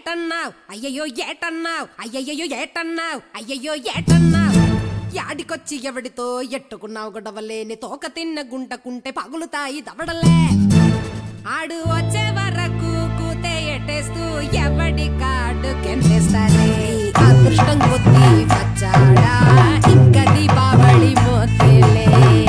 ఏటన్నావ్ అయ్యయ్యో ఏటన్నావ్ అయ్యయ్యో ఏటన్నావ్ అయ్యయ్యో ఏటన్నావ్ యాడికొచ్చి ఎవడితో ఎట్టుకున్నావు గొడవలేని తోక తిన్న గుంటకుంటే పగులుతాయి దవడలే ఆడు వచ్చే వరకు కూతే ఎట్టేస్తూ ఎవడి కాడు కెంటేస్తారే అదృష్టం కొద్ది వచ్చాడా ఇంకా దీపావళి మోతేలే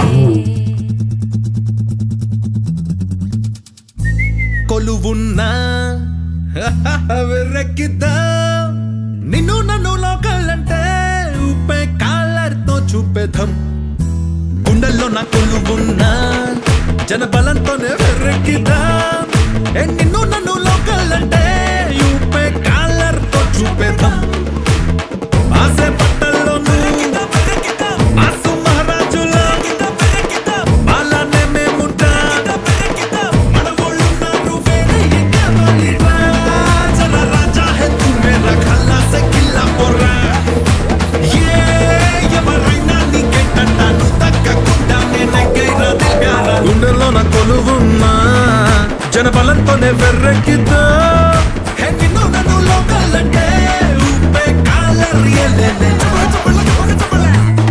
కొలువున్నా వెర్రెక్కిద్దా నిన్ను నన్ను లోకల్లంటే ఉప్పే కాలర్తో చూపేద్దాం గుండెల్లో నా కొలువున్నా జనబలంతోనే వెర్రెక్కిద్దా ఏ నిన్ను నన్ను లోకల్లంటే ఉప్పే కాలర్తో చూపేద్దాం ఆసే పట్టల్లోనూ ఆసు మహారాజులా అలానే మేముంటాం మన ఒళ్ళున్నారు వేరే ఎక్కవాలిరా జర రాజా హే తూ మేరా ఖల్లా సే కిల్లా పోరా ఏ ఎవరైనా నీకెట్టంటాను తగ్గకుండా నేనెగ్గైరా దిగారా గుండెల్లో నా కొలువున్నా జనబలంతోనే వెర్రెక్కిద్దా హే నిన్ను నన్ను లోకల్లంటే ఉప్పే కాలరియలే చపల చపల చపల చపల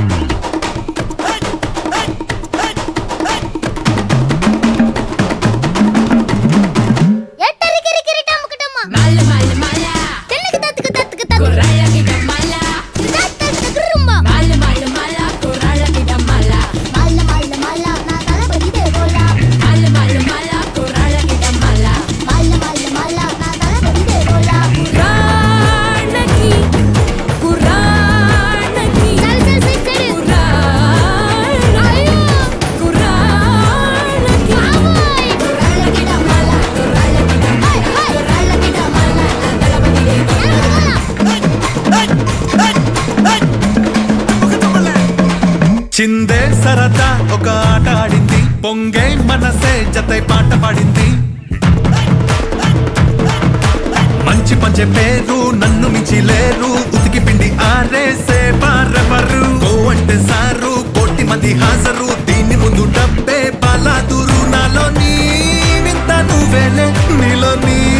ఎట్టరికిరికిరి టమ్ముకుటమ్మ. మల్ల మల్ల మల్ల తెల్లకి తత్తుకు తత్తుకు తత్తుకు. కుర్రాళ్ళకి డమ్మల్ల తత్తుకు గుర్రుమ్మ. మల్ల మల్ల మల్ల కుర్రాళ్ళకి డమ్మల్ల మల్ల మల్ల మల్ల నా తల బడిదే గోల. మల్ల మల్ల మల్ల కుర్రాళ్ళకి డమ్మల్ల మల్ల మల్ల మల్ల నా తల బడిదే గోల. కుర్రాళ్ళకి కుర్రాళ్ళకి చల్ చల్ చల్ చల్. కుర్రాళ్ళకి అయ్యో. కుర్రాళ్ళకి బాబోయ్. కుర్రాళ్ళకి డమ్మల్ల కుర్రాళ్ళకి డమ్మల్ల కుర్రాళ్ళకి డమ్మల్ల దళపతి చిందే సరదా ఒక ఆట ఆడింది పొంగే మనసే జతై పాట పాడింది మంచి పంచే పేరు నన్ను మించి లేరు ఉతికి పిండి ఆరేసే పారెవరు కో అంటే సారు కోటి మంది హాజరు దీని ముందు డబ్బే పాలాదురు నాలో నీ వింత నువ్వేలే నీలో నీ